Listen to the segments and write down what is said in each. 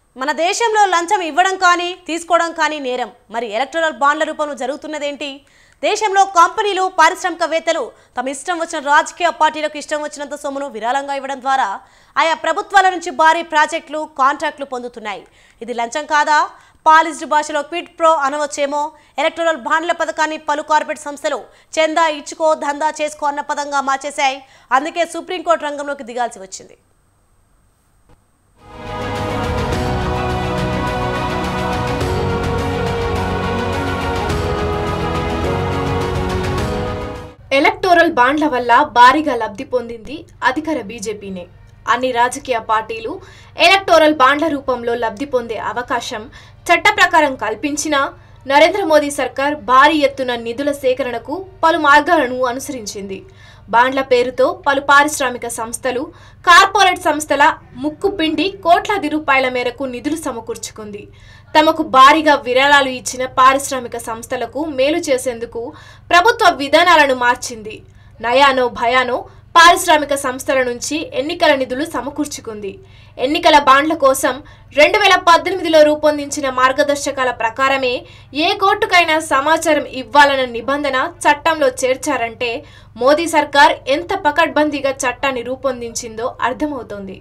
మన దేశంలో లంచం ఇవ్వడం కానీ తీసుకోవడం కానీ నేరం మరి ఎలక్టరల్ బాండ్ల రూపంలో జరుగుతున్నదేంటి దేశంలో కంపెనీలు పారిశ్రామికవేత్తలు తమ ఇష్టం వచ్చిన రాజకీయ పార్టీలకు ఇష్టం వచ్చినంత సొమ్మును విరాళంగా ఇవ్వడం ద్వారా ఆయా ప్రభుత్వాల నుంచి భారీ ప్రాజెక్టులు కాంట్రాక్టులు పొందుతున్నాయి ఇది లంచం కాదా పాలిస్డ్ భాషలో క్విడ్ ప్రో అనవచ్చేమో ఎలక్టరల్ బాండ్ల పథకాన్ని పలు కార్పొరేట్ సంస్థలు చందా ఇచ్చుకో దందా చేసుకో అన్న పదంగా మార్చేశాయి అందుకే సుప్రీంకోర్టు రంగంలోకి దిగాల్సి వచ్చింది ఎలక్టోరల్ బాండ్ల వల్ల భారీగా లబ్ధి పొందింది అధికార బీజేపీనే అన్ని రాజకీయ పార్టీలు ఎలక్టోరల్ బాండ్ల రూపంలో లబ్ధి పొందే అవకాశం చట్ట ప్రకారం కల్పించినా నరేంద్ర మోదీ సర్కార్ భారీ ఎత్తున నిధుల సేకరణకు పలు మార్గాలను అనుసరించింది బాండ్ల పేరుతో పలు పారిశ్రామిక సంస్థలు కార్పొరేట్ సంస్థల ముక్కు పిండి కోట్లాది రూపాయల మేరకు నిధులు సమకూర్చుకుంది తమకు భారీగా విరాళాలు ఇచ్చిన పారిశ్రామిక సంస్థలకు మేలు చేసేందుకు ప్రభుత్వ విధానాలను మార్చింది నయానో భయానో పారిశ్రామిక సంస్థల నుంచి ఎన్నికల నిధులు సమకూర్చుకుంది ఎన్నికల బాండ్ల కోసం రెండు వేల పద్దెనిమిదిలో రూపొందించిన మార్గదర్శకాల ప్రకారమే ఏ కోర్టుకైనా సమాచారం ఇవ్వాలన్న నిబంధన చట్టంలో చేర్చారంటే మోదీ సర్కార్ ఎంత పకడ్బందీగా చట్టాన్ని రూపొందించిందో అర్థమవుతోంది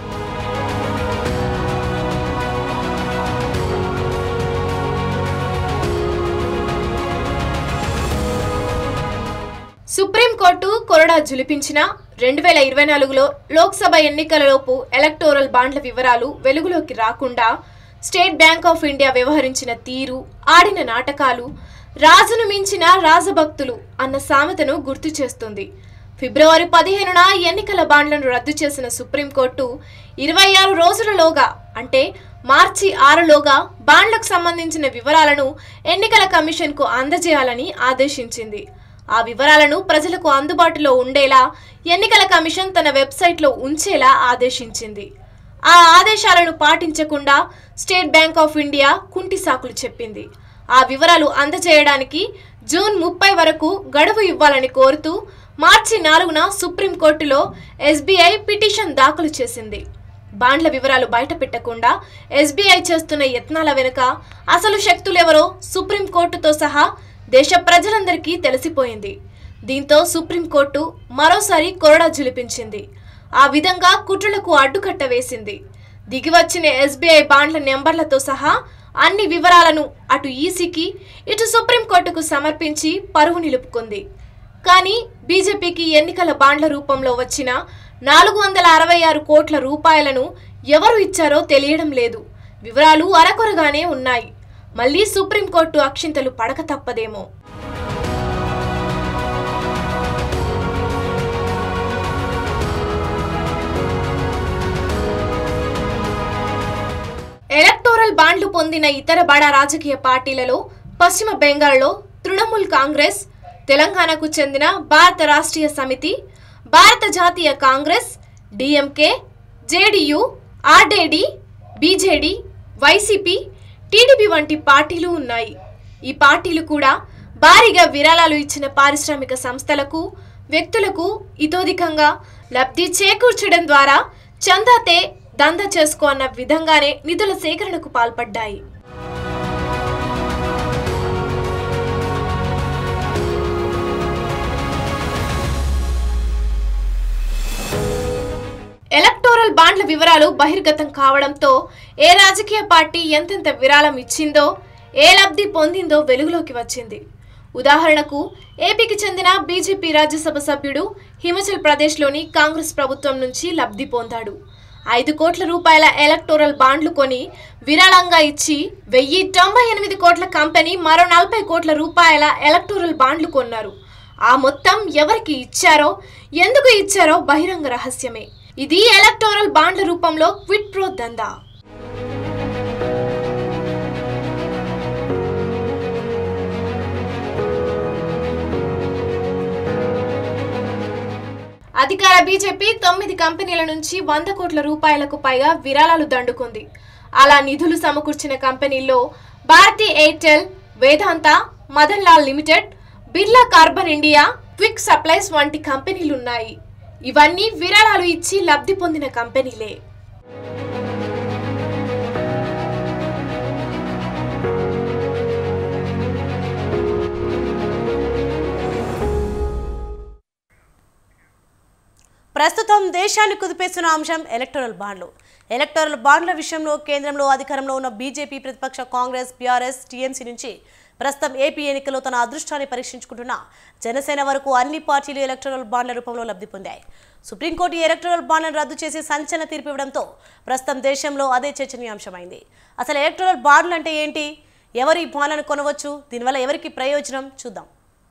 సుప్రీంకోర్టు కొరడా జులిపించిన రెండు వేల ఇరవై నాలుగులో లోక్సభ ఎన్నికలలోపు ఎలక్టోరల్ బాండ్ల వివరాలు వెలుగులోకి రాకుండా స్టేట్ బ్యాంక్ ఆఫ్ ఇండియా వ్యవహరించిన తీరు ఆడిన నాటకాలు రాజును మించిన రాజభక్తులు అన్న సామెతను గుర్తు చేస్తుంది ఫిబ్రవరి పదిహేనున ఎన్నికల బాండ్లను రద్దు చేసిన సుప్రీంకోర్టు ఇరవై ఆరు రోజులలోగా అంటే మార్చి ఆరులోగా బాండ్లకు సంబంధించిన వివరాలను ఎన్నికల కమిషన్కు అందజేయాలని ఆదేశించింది ఆ వివరాలను ప్రజలకు అందుబాటులో ఉండేలా ఎన్నికల కమిషన్ తన వెబ్సైట్లో ఉంచేలా ఆదేశించింది ఆ ఆదేశాలను పాటించకుండా స్టేట్ బ్యాంక్ ఆఫ్ ఇండియా కుంటి సాకులు చెప్పింది ఆ వివరాలు అందజేయడానికి జూన్ ముప్పై వరకు గడువు ఇవ్వాలని కోరుతూ మార్చి నాలుగున సుప్రీంకోర్టులో ఎస్బీఐ పిటిషన్ దాఖలు చేసింది బాండ్ల వివరాలు బయట పెట్టకుండా ఎస్బీఐ చేస్తున్న యత్నాల వెనుక అసలు శక్తులెవరో సుప్రీంకోర్టుతో సహా దేశ ప్రజలందరికీ తెలిసిపోయింది దీంతో సుప్రీంకోర్టు మరోసారి కొరడా జులిపించింది ఆ విధంగా కుట్రలకు అడ్డుకట్ట వేసింది దిగివచ్చిన ఎస్బీఐ బాండ్ల నెంబర్లతో సహా అన్ని వివరాలను అటు ఈసీకి ఇటు సుప్రీంకోర్టుకు సమర్పించి పరువు నిలుపుకుంది కానీ బీజేపీకి ఎన్నికల బాండ్ల రూపంలో వచ్చిన నాలుగు వందల అరవై ఆరు కోట్ల రూపాయలను ఎవరు ఇచ్చారో తెలియడం లేదు వివరాలు అరకొరగానే ఉన్నాయి మళ్ళీ సుప్రీంకోర్టు అక్షింతలు పడక తప్పదేమో ఎలక్టోరల్ బాండ్లు పొందిన ఇతర బడా రాజకీయ పార్టీలలో పశ్చిమ బెంగాల్లో తృణమూల్ కాంగ్రెస్ తెలంగాణకు చెందిన భారత రాష్ట్రీయ సమితి భారత జాతీయ Congress DMK JDU RJD BJD YCP TDP వంటి పార్టీలు ఉన్నాయి ఈ పార్టీలు కూడా భారీగా విరాళాలు ఇచ్చిన పారిశ్రామిక సంస్థలకు వ్యక్తులకు ఇతోధికంగా లబ్ధి చేకూర్చడం ద్వారా చందాతే దందా చేసుకో అన్న విధంగానే నిధుల సేకరణకు పాల్పడ్డాయి ఎలక్టోరల్ బాండ్ల వివరాలు బహిర్గతం కావడంతో ఏ రాజకీయ పార్టీ ఎంతెంత విరాళం ఇచ్చిందో ఏ లబ్ధి పొందిందో వెలుగులోకి వచ్చింది ఉదాహరణకు ఏపీకి చెందిన బీజేపీ రాజ్యసభ సభ్యుడు హిమాచల్ ప్రదేశ్లోని కాంగ్రెస్ ప్రభుత్వం నుంచి లబ్ధి పొందాడు ఐదు కోట్ల రూపాయల ఎలక్టోరల్ బాండ్లు కొని విరాళంగా ఇచ్చి వెయ్యి తొంభై ఎనిమిది కోట్ల కంపెనీ మరో నలభై కోట్ల రూపాయల ఎలక్టోరల్ బాండ్లు కొన్నారు ఆ మొత్తం ఎవరికి ఇచ్చారో ఎందుకు ఇచ్చారో బహిరంగ రహస్యమే ఇది ఎలక్టోరల్ బాండ్ల రూపంలో క్విట్ ప్రో దందా అధికార బీజేపీ తొమ్మిది కంపెనీల నుంచి వంద కోట్ల రూపాయలకు పైగా విరాళాలు దండుకుంది అలా నిధులు సమకూర్చిన కంపెనీల్లో Bharti Airtel Vedanta Madan Lal limited Birla carbon India quick supplies వంటి కంపెనీలున్నాయి ఇవన్నీ విరాళాలు ఇచ్చి లబ్ధి పొందిన కంపెనీలే ప్రస్తుతం దేశాన్ని కుదిపేస్తున్న అంశం ఎలక్టోరల్ బాండ్లు ఎలక్టోరల్ బాండ్ల విషయంలో కేంద్రంలో అధికారంలో ఉన్న బీజేపీ ప్రతిపక్ష కాంగ్రెస్ బీఆర్ఎస్ టీఎంసీ నుంచి ప్రస్తుతం ఏపీ ఎన్నికల్లో తన అదృష్టాన్ని పరీక్షించుకుంటున్న జనసేన వరకు అన్ని పార్టీలు ఎలక్టోరల్ బాండ్ల రూపంలో లబ్ధి పొందాయి సుప్రీంకోర్టు ఈ ఎలక్టోరల్ బాండ్లను రద్దు చేసి సంచలన తీర్పు ఇవ్వడంతో ప్రస్తుతం దేశంలో అదే చర్చనీయాంశమైంది అసలు ఎలక్టోరల్ బాండ్లు అంటే ఏంటి ఎవరు ఈ బాండ్లను కొనవచ్చు దీనివల్ల ఎవరికి ప్రయోజనం చూద్దాం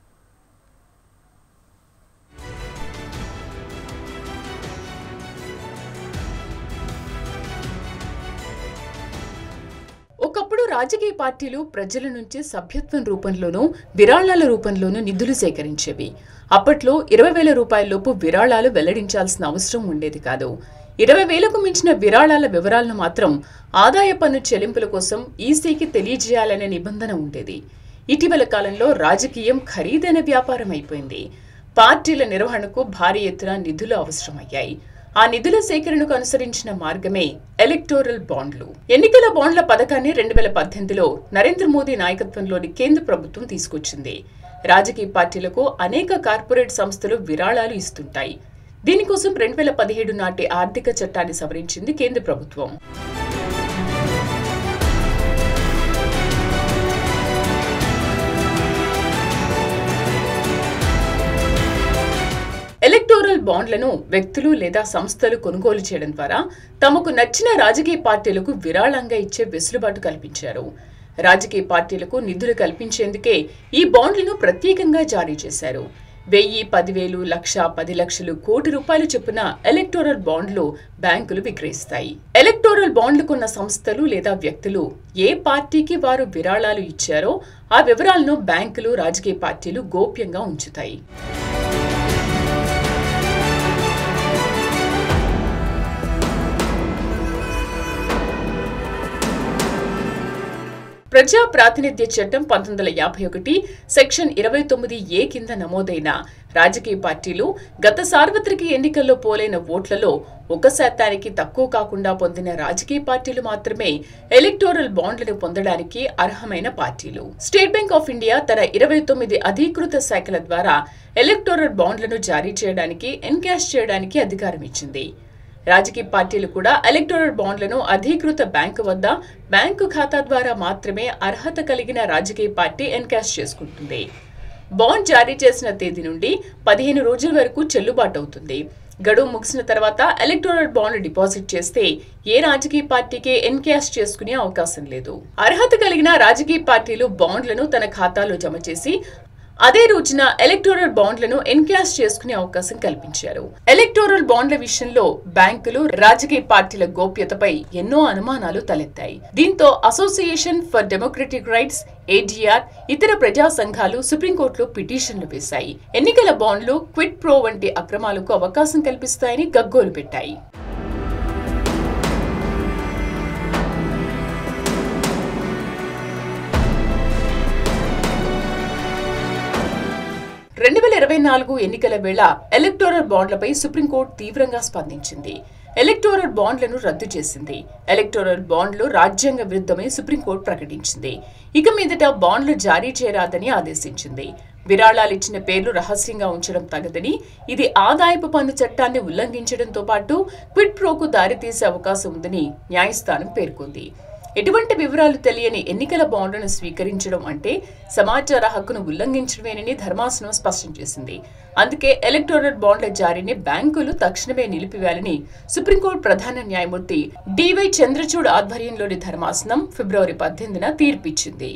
ఒకప్పుడు రాజకీయ పార్టీలు ప్రజల నుంచి సభ్యత్వం రూపంలోనూ విరాళాల రూపంలోనూ నిధులు సేకరించేవి అప్పట్లో ఇరవై వేల రూపాయలలోపు విరాళాలు వెల్లడించాల్సిన అవసరం ఉండేది కాదు ఇరవై వేలకు మించిన విరాళాల వివరాలను మాత్రం ఆదాయ పన్ను చెల్లింపుల కోసం ఈసీకి తెలియజేయాలనే నిబంధన ఉండేది ఇటీవల కాలంలో రాజకీయం ఖరీదైన వ్యాపారం అయిపోయింది పార్టీల నిర్వహణకు భారీ ఎత్తున నిధులు అవసరమయ్యాయి ఆ నిధుల సేకరణకు అనుసరించిన మార్గమే ఎలక్టోరల్ బాండ్లు ఎన్నికల బాండ్ల పథకాన్ని రెండు వేల పద్దెనిమిదిలో నరేంద్ర మోదీ నాయకత్వంలోని కేంద్ర ప్రభుత్వం తీసుకొచ్చింది రాజకీయ పార్టీలకు అనేక కార్పొరేట్ సంస్థలు విరాళాలు ఇస్తుంటాయి దీనికోసం రెండు వేల పదిహేడు నాటి ఆర్థిక చట్టాన్ని సవరించింది కేంద్ర ప్రభుత్వం ఎలక్టోరల్ బాండ్లను వ్యక్తులు లేదా సంస్థలు కొనుగోలు చేయడం ద్వారా తమకు నచ్చిన రాజకీయ పార్టీలకు విరాళంగా ఇచ్చే వెసులుబాటు కల్పించారు రాజకీయ పార్టీలకు నిధులు కల్పించేందుకే ఈ బాండ్లను ప్రత్యేకంగా జారీ చేశారు వెయ్యి పదివేలు లక్ష పది లక్షలు కోటి రూపాయలు చొప్పున ఎలక్టోరల్ బాండ్లు బ్యాంకులు విక్రయిస్తాయి ఎలక్టోరల్ బాండ్లు కొన్న సంస్థలు లేదా వ్యక్తులు ఏ పార్టీకి వారు విరాళాలు ఇచ్చారో ఆ వివరాలను బ్యాంకులు రాజకీయ పార్టీలు గోప్యంగా ఉంచుతాయి ప్రజా ప్రాతినిధ్య చట్టం పంతొమ్మిది వందల యాభై ఒకటి సెక్షన్ ఇరవై తొమ్మిది ఏ కింద నమోదైన రాజకీయ పార్టీలు గత సార్వత్రిక ఎన్నికల్లో పోలైన ఓట్లలో ఒక శాతానికి తక్కువ కాకుండా పొందిన రాజకీయ పార్టీలు మాత్రమే ఎలక్టోరల్ బాండ్లను పొందడానికి అర్హమైన పార్టీలు స్టేట్ బ్యాంక్ ఆఫ్ ఇండియా తన ఇరవై తొమ్మిది అధీకృత శాఖల ద్వారా ఎలక్టోరల్ బాండ్లను జారీ చేయడానికి ఎన్కాష్ చేయడానికి అధికారం ఇచ్చింది రాజకీయ పార్టీలు కూడా ఎలక్టోరల్ బాండ్లను అధీకృత బ్యాంకు వద్ద బ్యాంకు ఖాతా ద్వారా మాత్రమే అర్హత కలిగిన రాజకీయ పార్టీ ఎన్కాష్ చేసుకుంటుంది బాండ్ జారీ చేసిన తేదీ నుండి పదిహేను రోజుల వరకు చెల్లుబాటు అవుతుంది గడువు ముగిసిన తర్వాత ఎలక్టోరల్ బాండ్ డిపాజిట్ చేస్తే ఏ రాజకీయ పార్టీకి ఎన్కాష్ చేసుకునే అవకాశం లేదు అర్హత కలిగిన రాజకీయ పార్టీలు బాండ్లను తన ఖాతాలో జమ చేసి అదే రోజున ఎలక్టోరల్ బాండ్లను ఎన్కాష్ చేసుకునే అవకాశం కల్పించారు ఎలక్టోరల్ బాండ్ల విషయంలో బ్యాంకులు రాజకీయ పార్టీల గోప్యతపై ఎన్నో అనుమానాలు తలెత్తాయి దీంతో association for democratic rights ADR ఇతర ప్రజా సంఘాలు సుప్రీంకోర్టులో పిటిషన్లు వేశాయి ఎన్నికల బాండ్లు క్విట్ ప్రో వంటి అక్రమాలకు అవకాశం కల్పిస్తాయని గగ్గోలు పెట్టాయి రెండు వేల ఇరవై నాలుగు ఎన్నికల వేళ ఎలక్టోరల్ బాండ్లపై సుప్రీంకోర్టు తీవ్రంగా స్పందించింది ఎలక్టోరల్ బాండ్లను రద్దు చేసింది ఎలక్టోరల్ బాండ్లు రాజ్యాంగ విరుద్ధమని సుప్రీంకోర్టు ప్రకటించింది ఇక మీదట బాండ్లు జారీ చేయరాదని ఆదేశించింది విరాళాలు ఇచ్చిన పేర్లు రహస్యంగా ఉంచడం తగదని ఇది ఆదాయపు పన్ను చట్టాన్ని ఉల్లంఘించడంతో పాటు క్విడ్ ప్రోకు దారితీసే అవకాశం ఉందని న్యాయస్థానం పేర్కొంది ఎటువంటి వివరాలు తెలియని ఎన్నికల బాండ్లను స్వీకరించడం అంటే సమాచార హక్కును ఉల్లంఘించడమేనని ధర్మాసనం స్పష్టం చేసింది అందుకే ఎలక్టోరల్ బాండ్ల జారీని బ్యాంకులు తక్షణమే నిలిపివేయాలని సుప్రీంకోర్టు ప్రధాన న్యాయమూర్తి డివై చంద్రచూడ్ ఆధ్వర్యంలోని ధర్మాసనం ఫిబ్రవరి పద్దెనిమిదిన తీర్పిచ్చింది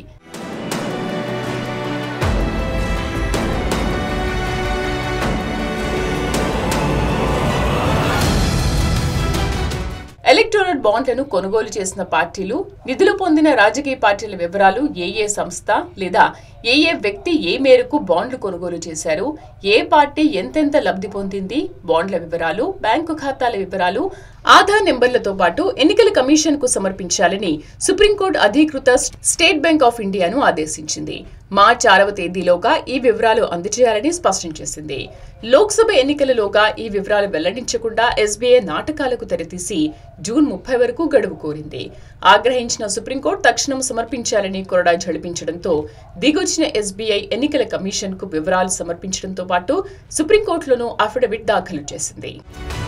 ఎలక్టోరల్ బాండ్లను కొనుగోలు చేసిన పార్టీలు నిధులు పొందిన రాజకీయ పార్టీల వివరాలు ఏ ఏ సంస్థ లేదా ఏ ఏ వ్యక్తి ఏ మేరకు బాండ్లు కొనుగోలు చేశారు ఏ పార్టీ ఎంతెంత లబ్ధి పొందింది బాండ్ల వివరాలు బ్యాంకు ఖాతాల వివరాలు ఆధార్ నెంబర్లతో పాటు ఎన్నికల కమిషన్ కు సమర్పించాలని సుప్రీంకోర్టు అధీకృత స్టేట్ బ్యాంక్ ఆఫ్ ఇండియాను ఆదేశించింది మార్చి ఆరవ తేదీలోగా ఈ వివరాలు అందజేయాలని స్పష్టం చేసింది లోక్సభ ఎన్నికలలోగా ఈ వివరాలు వెల్లడించకుండా ఎస్బీఐ నాటకాలకు తెరతీసి జూన్ ముప్పై వరకు గడువు కోరింది ఆగ్రహించిన సుప్రీంకోర్టు తక్షణం సమర్పించాలని కొరడా జడిపించడంతో దిగొచ్చిన ఎస్బీఐ ఎన్నికల కమిషన్ కు వివరాలు సమర్పించడంతో పాటు సుప్రీంకోర్టులోనూ అఫిడవిట్ దాఖలు చేసింది